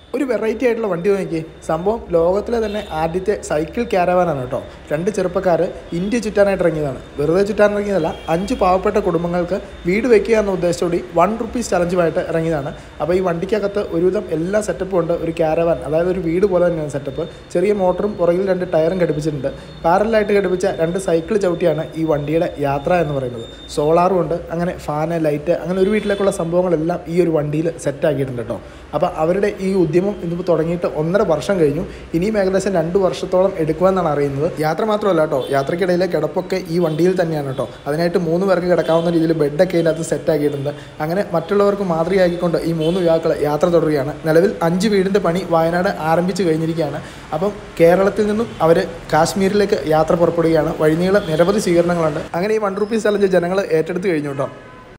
ഒരു വെറൈറ്റി ആയിട്ടുള്ള വണ്ടി നോക്കി സംഭവം ലോകത്തിലെ തന്നെ ആദ്യത്തെ സൈക്കിൾ ക്യാരവാനാണ് കേട്ടോ രണ്ട് ചെറുപ്പക്കാർ ഇന്ത്യ ചുറ്റാനായിട്ട് ഇറങ്ങിയതാണ് വെറുതെ ചുറ്റാൻ ഇറങ്ങിയതല്ല അഞ്ച് പാവപ്പെട്ട കുടുംബങ്ങൾക്ക് വീട് വെക്കുക എന്ന ഉദ്ദേശത്തോടെ വൺ റുപ്പീസ് ചലഞ്ചുമായിട്ട് ഇറങ്ങിയതാണ് അപ്പോൾ ഈ വണ്ടിക്കകത്ത് ഒരുവിധം എല്ലാ സെറ്റപ്പും ഉണ്ട് ഒരു ക്യാരവാൻ അതായത് ഒരു വീട് പോലെ തന്നെയാണ് സെറ്റപ്പ് ചെറിയ മോട്ടറും പുറകിൽ രണ്ട് ടയറും ഘടിപ്പിച്ചിട്ടുണ്ട് പാരലായിട്ട് ഘടിപ്പിച്ച രണ്ട് സൈക്കിൾ ചവിട്ടിയാണ് ഈ വണ്ടിയുടെ യാത്ര എന്ന് പറയുന്നത് സോളാറും ഉണ്ട് അങ്ങനെ ഫാന് ലൈറ്റ് അങ്ങനെ ഒരു വീട്ടിലേക്കുള്ള സംഭവങ്ങളെല്ലാം ഈ ഒരു വണ്ടിയിൽ സെറ്റാക്കിയിട്ടുണ്ട് കേട്ടോ അപ്പോൾ അവരുടെ ഈ ഉദ്യമം ഇന്നിപ്പോൾ തുടങ്ങിയിട്ട് ഒന്നര വർഷം കഴിഞ്ഞു ഇനിയും ഏകദേശം രണ്ട് വർഷത്തോളം എടുക്കുമെന്നാണ് അറിയുന്നത് യാത്ര മാത്രമല്ല കേട്ടോ യാത്രയ്ക്കിടയിലെ കിടപ്പൊക്കെ ഈ വണ്ടിയിൽ തന്നെയാണ് കേട്ടോ അതിനായിട്ട് മൂന്ന് പേർക്ക് കിടക്കാവുന്ന രീതിയിൽ ബെഡൊക്കെ ഇതിനകത്ത് സെറ്റാക്കിയിട്ടുണ്ട് അങ്ങനെ മറ്റുള്ളവർക്ക് മാതൃകയാക്കിക്കൊണ്ട് ഈ മൂന്ന് യുവാക്കൾ യാത്ര തുടരുകയാണ് നിലവിൽ അഞ്ച് വീടിൻ്റെ പണി വയനാട് ആരംഭിച്ചു കഴിഞ്ഞിരിക്കുകയാണ് അപ്പം കേരളത്തിൽ നിന്നും അവർ കാശ്മീരിലേക്ക് യാത്ര പുറപ്പെടുകയാണ് വഴിനീള നിരവധി സ്വീകരണങ്ങളുണ്ട് അങ്ങനെ ഈ വൺ റുപ്പീസ് ചലഞ്ച് ജനങ്ങൾ ഏറ്റെടുത്ത് കഴിഞ്ഞു കേട്ടോ